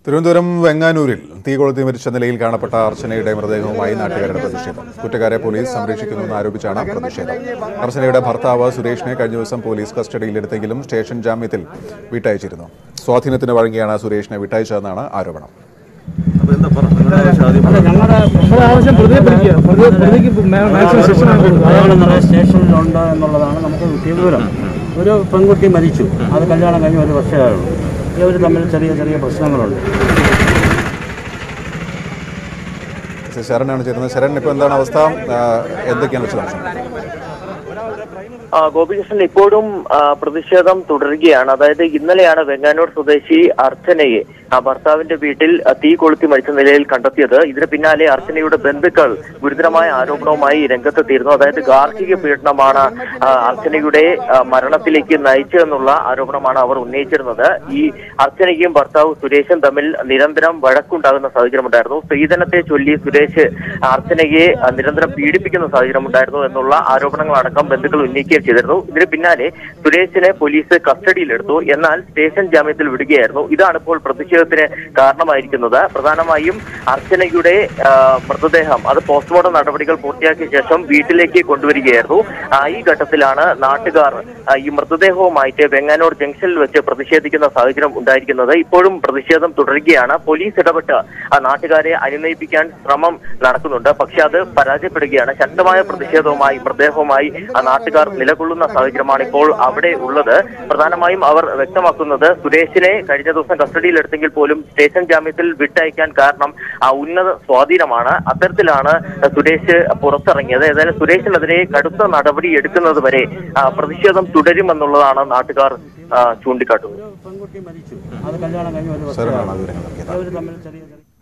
തിരുവനന്തപുരം വെങ്ങാനൂരിൽ തീ കൊളുത്തി മരിച്ച നിലയിൽ കാണപ്പെട്ട അർച്ചനയുടെ മൃതദേഹവുമായി നാട്ടുകാരുടെ പ്രതിഷേധം കുറ്റക്കാരെ പോലീസ് സംരക്ഷിക്കുന്നുവെന്ന് ആരോപിച്ചാണ് പ്രതിഷേധം അർച്ചനയുടെ ഭർത്താവ് സുരേഷിനെ കഴിഞ്ഞ ദിവസം പോലീസ് കസ്റ്റഡിയിലെടുത്തെങ്കിലും സ്റ്റേഷൻ ജാമ്യത്തിൽ വിട്ടയച്ചിരുന്നു സ്വാധീനത്തിന് വഴങ്ങിയാണ് സുരേഷിനെ വിട്ടയച്ചതെന്നാണ് ആരോപണം അപ്പൊ എന്താ പറ നിങ്ങളുടെ ആവശ്യം ആദ്യം പറ. ഞങ്ങളുടെ നമ്മുടെ ആവശ്യം പ്രതിയെ പിടിക്കുക പ്രതി പ്രതിക്ക് മാ- മാക്സിമം ശിക്ഷ കൊടുക്കുക അയാൾ നിറയെ സ്റ്റേഷനിലുണ്ട് എന്നുള്ളതാണ് നമുക്ക് കിട്ടിയ വിവരം ഒരു പെൺകുട്ടി മരിച്ചു അത് കല്യാണം കഴിഞ്ഞ് ഒരു വർഷമായുള്ളൂ ഇവർ തമ്മിൽ ചെറിയ ചെറിയ പ്രശ്നങ്ങളുണ്ട് ശ്രീ ശരനാണ് ചേരുന്നത് ശരൺ ഇപ്പോൾ എന്താണ് അവസ്ഥ ആ, എന്തൊക്കെയാണ് വിശദാംശങ്ങൾ ആ, ഗോപികൃഷ്ണൻ ഇപ്പോഴും ആ, പ്രതിഷേധം തുടരുകയാണ് അതായത് ഇന്നലെയാണ് വെങ്ങാനൂർ സ്വദേശി അർച്ചനയെ ആ ഭർത്താവിന്റെ വീട്ടിൽ ആ, തീ കൊളുത്തി മരിച്ച നിലയിൽ കണ്ടെത്തിയത് ഇതിന് പിന്നാലെ അർച്ചനയുടെ ബന്ധുക്കൾ ഗുരുതരമായ ആരോപണവുമായി രംഗത്തെത്തിയിരുന്നു അതായത് ഗാർഹിക പീഡനമാണ് ആ, അർച്ചനയുടെ ആ, മരണത്തിലേക്ക് നയിച്ചതെന്നുള്ള ആരോപണമാണ് അവർ ഉന്നയിച്ചിരുന്നത് ഈ അർച്ചനയും ഭർത്താവ് സുരേഷും തമ്മിൽ നിരന്തരം വഴക്കുണ്ടാകുന്ന സാഹചര്യമുണ്ടായിരുന്നു സ്ത്രീധനത്തെ ചൊല്ലി സുരേഷ് അർച്ചനയെ ആ, നിരന്തരം പീഡിപ്പിക്കുന്ന സാഹചര്യമുണ്ടായിരുന്നു എന്നുള്ള ആരോപണങ്ങളടക്കം ബന്ധുക്കൾ ഉന്നയിക്കുകയും ചെയ്തിരുന്നു ഇതിന് പിന്നാലെ സുരേഷിനെ പോലീസ് കസ്റ്റഡിയിലെടുത്തു എന്നാൽ സ്റ്റേഷൻ ജാമ്യത്തിൽ വിടുകയായിരുന്നു ഇതാണ് ഇപ്പോൾ പ്രതിഷേധത്തിന് കാരണമായിരിക്കുന്നത് പ്രധാനമായും അർച്ചനയുടെ ആ, മൃതദേഹം അത് പോസ്റ്റ്മോർട്ടം നടപടികൾ പൂർത്തിയാക്കിയ ശേഷം വീട്ടിലേക്ക് കൊണ്ടുവരികയായിരുന്നു ആ, ഈ ഘട്ടത്തിലാണ് നാട്ടുകാർ ആ, ഈ മൃതദേഹവുമായിട്ട് വെങ്ങാനൂർ ജംഗ്ഷനിൽ വെച്ച് പ്രതിഷേധിക്കുന്ന സാഹചര്യം ഉണ്ടായിരിക്കുന്നത് ഇപ്പോഴും പ്രതിഷേധം തുടരുകയാണ് പോലീസ് ഇടപെട്ട് ആ നാട്ടുകാരെ അനുനയിപ്പിക്കാൻ ശ്രമം നടക്കുന്നുണ്ട് പക്ഷെ അത് പരാജയപ്പെടുകയാണ് ശക്തമായ പ്രതിഷേധവുമായി മൃതദേഹവുമായി ആ നാട്ടുകാർ നിലകൊള്ളുന്ന സാഹചര്യമാണ് ഇപ്പോൾ അവിടെ ഉള്ളത് പ്രധാനമായും അവർ വ്യക്തമാക്കുന്നത് സുരേഷിനെ കഴിഞ്ഞ ദിവസം കസ്റ്റഡിയിലെടുത്തെങ്കിൽ പോലും സ്റ്റേഷൻ ജാമ്യത്തിൽ വിട്ടയക്കാൻ കാരണം ആ ഉന്നത സ്വാധീനമാണ് അത്തരത്തിലാണ് സുരേഷ് പുറത്തിറങ്ങിയത് ഏതായാലും സുരേഷിനെതിരെ കടുത്ത നടപടി എടുക്കുന്നത് വരെ ആ, പ്രതിഷേധം തുടരുമെന്നുള്ളതാണ് നാട്ടുകാർ ആ, ചൂണ്ടിക്കാട്ടുന്നത് ഒരു പെൺകുട്ടി മരിച്ചു അത് കല്യാണം കഴിഞ്ഞ് ഒരു ശരനാണ് വർഷമായുള്ളൂ വിവരങ്ങൾ നൽകിയത് ഇവർ തമ്മിൽ ചെറിയ ചെറിയ